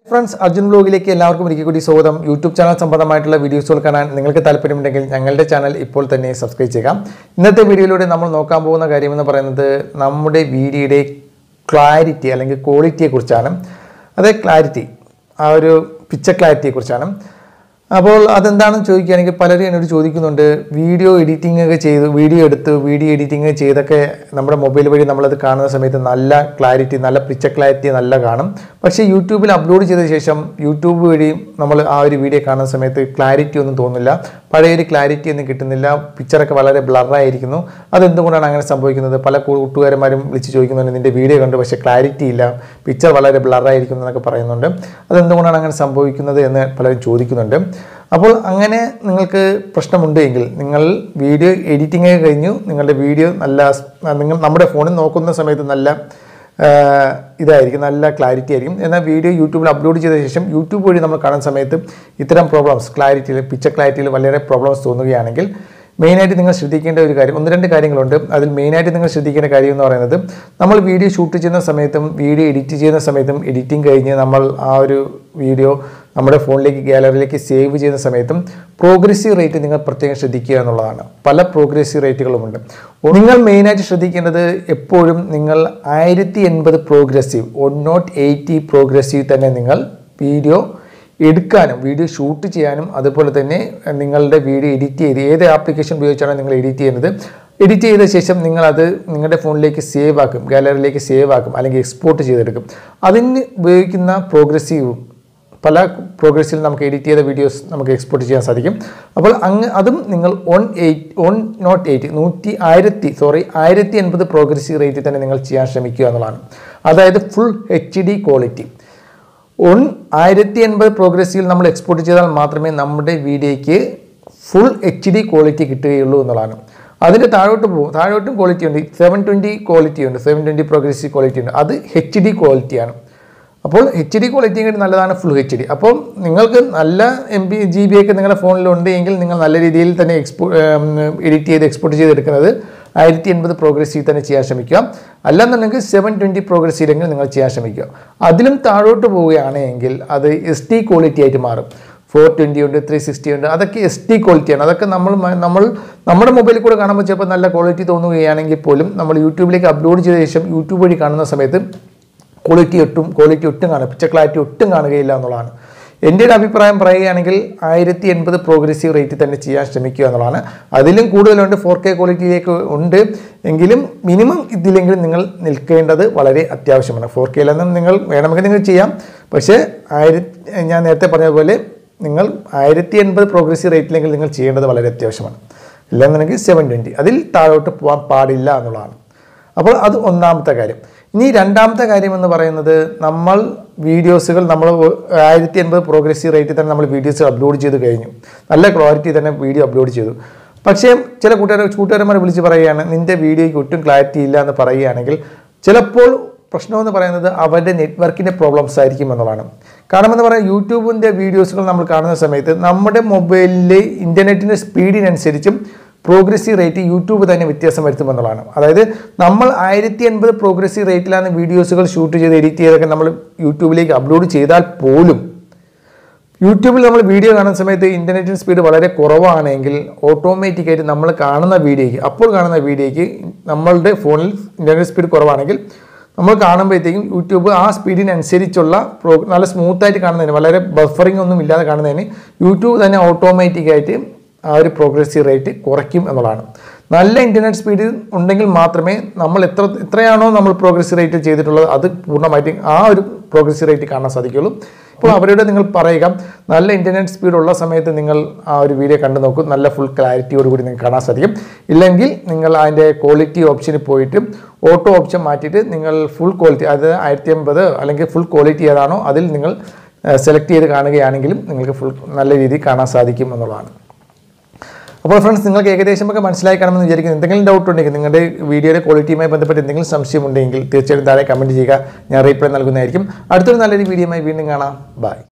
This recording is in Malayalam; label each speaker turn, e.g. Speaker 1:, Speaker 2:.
Speaker 1: ഫ്രണ്ട്സ് അർജുൻ ബ്ലോഗിലേക്ക് എല്ലാവർക്കും ഒരിക്കൽ കൂടി സ്വാഗതം യൂട്യൂബ് ചാനൽ സംബന്ധമായിട്ടുള്ള വീഡിയോസുകൾ കാണാൻ നിങ്ങൾക്ക് താല്പര്യമുണ്ടെങ്കിൽ ഞങ്ങളുടെ ചാനൽ ഇപ്പോൾ തന്നെ സബ്സ്ക്രൈബ് ചെയ്യാം ഇന്നത്തെ വീഡിയോയിലൂടെ നമ്മൾ നോക്കാൻ പോകുന്ന കാര്യമെന്ന് പറയുന്നത് നമ്മുടെ വീഡിയോയുടെ ക്ലാരിറ്റി അല്ലെങ്കിൽ ക്വാളിറ്റിയെക്കുറിച്ചാണ് അതേ ക്ലാരിറ്റി ആ ഒരു പിക്ചർ ക്ലാരിറ്റിയെക്കുറിച്ചാണ് അപ്പോൾ അതെന്താണെന്ന് ചോദിക്കുകയാണെങ്കിൽ പലരും എന്നോട് ചോദിക്കുന്നുണ്ട് വീഡിയോ എഡിറ്റിംഗ് ഒക്കെ ചെയ്ത് വീഡിയോ എടുത്ത് വീഡിയോ എഡിറ്റിംഗ് ചെയ്തൊക്കെ നമ്മുടെ മൊബൈൽ വഴി നമ്മളത് കാണുന്ന സമയത്ത് നല്ല ക്ലാരിറ്റി നല്ല പിക്ചർ ക്ലാരിറ്റി നല്ല കാണും പക്ഷേ യൂട്യൂബിൽ അപ്ലോഡ് ചെയ്ത ശേഷം യൂട്യൂബ് വഴി നമ്മൾ ആ ഒരു വീഡിയോ കാണുന്ന സമയത്ത് ക്ലാരിറ്റി ഒന്നും തോന്നുന്നില്ല പഴയൊരു ക്ലാരിറ്റി ഒന്നും കിട്ടുന്നില്ല പിക്ചറൊക്കെ വളരെ ബ്ലറായിരിക്കുന്നു അതെന്തുകൊണ്ടാണ് അങ്ങനെ സംഭവിക്കുന്നത് പല കൂട്ടുകാരന്മാരും വിളിച്ച് ചോദിക്കുന്നുണ്ട് നിൻ്റെ വീഡിയോ കണ്ടു പക്ഷേ ക്ലാരിറ്റി ഇല്ല പിക്ചർ വളരെ ബ്ലറായിരിക്കുന്നു എന്നൊക്കെ പറയുന്നുണ്ട് അതെന്തുകൊണ്ടാണ് അങ്ങനെ സംഭവിക്കുന്നത് എന്ന് പലരും ചോദിക്കുന്നുണ്ട് അപ്പോൾ അങ്ങനെ നിങ്ങൾക്ക് പ്രശ്നമുണ്ട് എങ്കിൽ നിങ്ങൾ വീഡിയോ എഡിറ്റിംഗ് ഒക്കെ കഴിഞ്ഞു നിങ്ങളുടെ വീഡിയോ നല്ല സ്- നിങ്ങൾ നമ്മുടെ ഫോണിൽ നോക്കുന്ന സമയത്ത് നല്ല ആഹ് ഇതായിരിക്കും നല്ല ക്ലാരിറ്റി ആയിരിക്കും എന്നാൽ വീഡിയോ യൂട്യൂബിൽ അപ്ലോഡ് ചെയ്ത ശേഷം യൂട്യൂബ് വഴി നമ്മൾ കാണുന്ന സമയത്ത് ഇത്തരം പ്രോബ്ലംസ് ക്ലാരിറ്റിയിൽ പിക്ചർ ക്ലാരിറ്റിയിൽ വളരെ പ്രോബ്ലംസ് തോന്നുകയാണെങ്കിൽ മെയിനായിട്ട് നിങ്ങൾ ശ്രദ്ധിക്കേണ്ട ഒരു കാര്യം ഒന്ന് രണ്ട് കാര്യങ്ങളുണ്ട് അതിൽ മെയിനായിട്ട് നിങ്ങൾ ശ്രദ്ധിക്കേണ്ട കാര്യം എന്ന് പറയുന്നത് നമ്മൾ വീഡിയോ ഷൂട്ട് ചെയ്യുന്ന സമയത്തും വീഡിയോ എഡിറ്റ് ചെയ്യുന്ന സമയത്തും എഡിറ്റിംഗ് കഴിഞ്ഞ് നമ്മൾ ആ ഒരു വീഡിയോ നമ്മുടെ ഫോണിലേക്ക് ഗാലറിയിലേക്ക് സേവ് ചെയ്യുന്ന സമയത്തും പ്രോഗ്രസീവ് റേറ്റ് നിങ്ങൾ പ്രത്യേകം ശ്രദ്ധിക്കുക എന്നുള്ളതാണ് പല പ്രോഗ്രസീവ് റേറ്റുകളുമുണ്ട് നിങ്ങൾ മെയിനായിട്ട് ശ്രദ്ധിക്കേണ്ടത് എപ്പോഴും നിങ്ങൾ ആയിരത്തി എൺപത് progressive one note eighty progressive തന്നെ നിങ്ങൾ വീഡിയോ എടുക്കാനും വീഡിയോ ഷൂട്ട് ചെയ്യാനും അതുപോലെ തന്നെ നിങ്ങളുടെ വീഡിയോ എഡിറ്റ് ചെയ്ത് ഏത് ആപ്ലിക്കേഷൻ ഉപയോഗിച്ചാണ് നിങ്ങൾ എഡിറ്റ് ചെയ്യുന്നത് എഡിറ്റ് ചെയ്ത ശേഷം നിങ്ങളത് നിങ്ങളുടെ ഫോണിലേക്ക് സേവ് ആക്കും ഗാലറിയിലേക്ക് സേവ് ആക്കും അല്ലെങ്കിൽ എക്സ്പോർട്ട് ചെയ്തെടുക്കും അതിന് ഉപയോഗിക്കുന്ന പ്രോഗ്രസീവും പല പ്രോഗ്രസ്സിൽ നമുക്ക് എഡിറ്റ് ചെയ്ത വീഡിയോസ് നമുക്ക് എക്സ്പോർട്ട് ചെയ്യാൻ സാധിക്കും അപ്പോൾ അങ്ങ് അതും നിങ്ങൾ one eight one note eight നൂറ്റി ആയിരത്തി സോറി ആയിരത്തി എൺപത് പ്രോഗ്രസീവ് റേറ്റിൽ തന്നെ നിങ്ങൾ ചെയ്യാൻ ശ്രമിക്കുക എന്നുള്ളതാണ് അതായത് full H D quality one ആയിരത്തി എൺപത് പ്രോഗ്രസീവിൽ നമ്മൾ എക്സ്പോർട്ട് ചെയ്താൽ മാത്രമേ നമ്മുടെ വീഡിയോയ്ക്ക് ഫുൾ എച്ച് ഡി ക്വാളിറ്റി കിട്ടുകയുള്ളൂ എന്നുള്ളതാണ് അതിൻ്റെ താഴോട്ട് പോകും താഴോട്ടും ക്വാളിറ്റി ഉണ്ട് സെവൻ ട്വൻറ്റി ക്വാളിറ്റി ഉണ്ട് സെവൻ ട്വൻറ്റി പ്രോഗ്രസീവ് ക്വാളിറ്റി ഉണ്ട് അത് എച്ച് ഡി ക്വാളിറ്റിയാണ് അപ്പോൾ എച്ച് ഡി ക്വാളിറ്റിയും കൂടി നല്ലതാണ് ഫുൾ എച്ച് ഡി അപ്പോൾ നിങ്ങൾക്ക് നല്ല എം ബി ജി ബി ഒക്കെ നിങ്ങളുടെ ഫോണിലുണ്ട് എങ്കിൽ നിങ്ങൾ നല്ല രീതിയിൽ തന്നെ എക്സ്പോ എഡിറ്റ് ചെയ്ത് എക്സ്പോർട്ട് ചെയ്തെടുക്കുന്നത് ആയിരത്തി എൺപത് പ്രോഗ്രസീവ് തന്നെ ചെയ്യാൻ ശ്രമിക്കുക അല്ലെന്നുണ്ടെങ്കിൽ സെവൻ ട്വൻറ്റി പ്രോഗ്രസീവെങ്കിൽ നിങ്ങൾ ചെയ്യാൻ ശ്രമിക്കുക അതിലും താഴോട്ട് പോവുകയാണെങ്കിൽ അത് എസ് ടി ക്വാളിറ്റി ആയിട്ട് മാറും ഫോർ ട്വൻറ്റി ഉണ്ട് ത്രീ സിക്സ്റ്റി ഉണ്ട് അതൊക്കെ എസ് ടി ക്വാളിറ്റിയാണ് അതൊക്കെ നമ്മൾ മ- നമ്മൾ നമ്മുടെ മൊബൈലിൽ കൂടെ കാണുമ്പോൾ ചിലപ്പോൾ നല്ല ക്വാളിറ്റി തോന്നുകയാണെങ്കിൽ പോലും നമ്മൾ യൂട്യൂബിലേക്ക് അപ്ലോഡ് ചെയ്ത ശേഷം യൂട്യൂബ് വഴി കാണുന്ന സമയത്ത് ക്വാളിറ്റി ഒട്ടും ക്വാളിറ്റി ഒട്ടും കാണുക പിക്ചർ ക്ലാരിറ്റി ഒട്ടും കാണുകയില്ല എന്നുള്ളതാണ് എൻ്റെ ഒരു അഭിപ്രായം പറയുകയാണെങ്കിൽ ആയിരത്തി എൺപത് പ്രോഗ്രസീവ് റേറ്റിൽ തന്നെ ചെയ്യാൻ ശ്രമിക്കുക എന്നുള്ളതാണ് അതിലും കൂടുതലുണ്ട് ഫോർ കെ ക്വാളിറ്റിയിലേക്ക് ഉണ്ട് എങ്കിലും മിനിമം ഇതിലെങ്കിലും നിങ്ങൾ നിൽക്കേണ്ടത് വളരെ അത്യാവശ്യമാണ് ഫോർ കെയിലൊന്നും നിങ്ങൾ വേണമെങ്കിൽ നിങ്ങൾ ചെയ്യാം പക്ഷേ ആയിരത്തി ഞാൻ നേരത്തെ പറഞ്ഞതുപോലെ നിങ്ങൾ ആയിരത്തി എൺപത് പ്രോഗ്രസീവ് റേറ്റിലെങ്കിൽ നിങ്ങൾ ചെയ്യേണ്ടത് വളരെ അത്യാവശ്യമാണ് ഇല്ലെന്നുണ്ടെങ്കിൽ സെവൻ ട്വൻറ്റി അതിൽ താഴോട്ട് പോകാൻ പാടില്ല എന്നുള്ളതാണ് അപ്പോൾ അത് ഒന്നാമത്തെ കാര്യം ഇനി രണ്ടാമത്തെ കാര്യം എന്ന് പറയുന്നത് നമ്മൾ വീഡിയോസുകൾ നമ്മൾ ആയിരത്തി എൺപത് പ്രോഗ്രസീവ് റേറ്റിൽ തന്നെ നമ്മൾ വീഡിയോസ് അപ്ലോഡ് ചെയ്ത് കഴിഞ്ഞു നല്ല ക്ലാരിറ്റി തന്നെ വീഡിയോ അപ്ലോഡ് ചെയ്തു പക്ഷേ ചില കൂട്ടുകാർ കൂട്ടുകാരന്മാർ വിളിച്ച് പറയുകയാണ് നിൻ്റെ വീഡിയോയ്ക്ക് ഒട്ടും ക്ലാരിറ്റി ഇല്ല എന്ന് പറയുകയാണെങ്കിൽ ചിലപ്പോൾ പ്രശ്നമെന്ന് പറയുന്നത് അവരുടെ നെറ്റ്വർക്കിൻ്റെ പ്രോബ്ലംസ് ആയിരിക്കും എന്നുള്ളതാണ് കാരണം എന്ന് പറയാൻ യൂട്യൂബിൻ്റെ വീഡിയോസുകൾ നമ്മൾ കാണുന്ന സമയത്ത് നമ്മുടെ മൊബൈലിലെ ഇൻ്റർനെറ്റിൻ്റെ സ്പീഡിനനുസരിച്ചും പ്രോഗ്രസീവ് റേറ്റ് യൂട്യൂബ് തന്നെ വ്യത്യാസം വരുത്തുമെന്നുള്ളതാണ് അതായത് നമ്മൾ ആയിരത്തി എൺപത് പ്രോഗ്രസീവ് റേറ്റിലാണ് വീഡിയോസുകൾ ഷൂട്ട് ചെയ്ത് എഡിറ്റ് ചെയ്തൊക്കെ നമ്മൾ യൂട്യൂബിലേക്ക് അപ്ലോഡ് ചെയ്താൽ പോലും യൂട്യൂബിൽ നമ്മൾ വീഡിയോ കാണുന്ന സമയത്ത് ഇൻ്റർനെറ്റിന് സ്പീഡ് വളരെ കുറവാണെങ്കിൽ ഓട്ടോമാറ്റിക്കായിട്ട് നമ്മൾ കാണുന്ന വീഡിയോയ്ക്ക് അപ്പോൾ കാണുന്ന വീഡിയോയ്ക്ക് നമ്മളുടെ ഫോണിൽ ഇൻ്റർനെറ്റ് സ്പീഡ് കുറവാണെങ്കിൽ നമ്മൾ കാണുമ്പോഴത്തേക്കും യൂട്യൂബ് ആ സ്പീഡിനനുസരിച്ചുള്ള പ്രോ നല്ല സ്മൂത്തായിട്ട് കാണുന്നതിന് വളരെ ബഫറിംഗ് ഒന്നും ഇല്ലാതെ കാണുന്നതിന് യൂട്യൂബ് തന്നെ ഓട്ടോമാറ്റിക്കായിട്ട് ആ ഒരു പ്രോഗ്രസീവ് റേറ്റ് കുറയ്ക്കും എന്നുള്ളതാണ് നല്ല ഇൻ്റർനെറ്റ് സ്പീഡ് ഉണ്ടെങ്കിൽ മാത്രമേ നമ്മൾ എത്ര എത്രയാണോ നമ്മൾ പ്രോഗ്രസീവ് റേറ്റ് ചെയ്തിട്ടുള്ളത് അത് പൂർണ്ണമായിട്ടും ആ ഒരു പ്രോഗ്രസീവ് റേറ്റ് കാണാൻ സാധിക്കുള്ളൂ ഇപ്പോൾ അവരോട് നിങ്ങൾ പറയുക നല്ല ഇൻ്റർനെറ്റ് സ്പീഡ് ഉള്ള സമയത്ത് നിങ്ങൾ ആ ഒരു വീഡിയോ കണ്ടു നോക്കും നല്ല ഫുൾ ക്ലാരിറ്റിയോടുകൂടി നിങ്ങൾക്ക് കാണാൻ സാധിക്കും ഇല്ലെങ്കിൽ നിങ്ങൾ അതിൻ്റെ ക്വാളിറ്റി ഓപ്ഷനിൽ പോയിട്ട് ഓട്ടോ ഓപ്ഷൻ മാറ്റിയിട്ട് നിങ്ങൾ ഫുൾ ക്വാളിറ്റി അതായത് ആയിരത്തി അമ്പത് അല്ലെങ്കിൽ ഫുൾ ക്വാളിറ്റി ഏതാണോ അതിൽ നിങ്ങൾ സെലക്ട് ചെയ്ത് കാണുകയാണെങ്കിലും നിങ്ങൾക്ക് ഫുൾ നല്ല രീതിയിൽ കാണാൻ സാധിക്കും എന്നുള്ളതാണ് അപ്പോൾ ഫ്രണ്ട്സ് നിങ്ങൾക്ക് ഏകദേശം ഒക്കെ മനസ്സിലായി കാണുമെന്ന് വിചാരിക്കുന്നു എന്തെങ്കിലും ഡൗട്ട് ഉണ്ടെങ്കിൽ നിങ്ങളുടെ വീഡിയോയുടെ ക്വാളിറ്റിയുമായി ബന്ധപ്പെട്ട് എന്തെങ്കിലും സംശയം ഉണ്ടെങ്കിൽ തീർച്ചയായിട്ടും താഴെ കമൻറ്റ് ചെയ്യുക ഞാൻ റീപ്ലൈ നൽകുന്നതായിരിക്കും അടുത്തൊരു നല്ലൊരു വീഡിയോയുമായി വീണ്ടും കാണാം ബൈ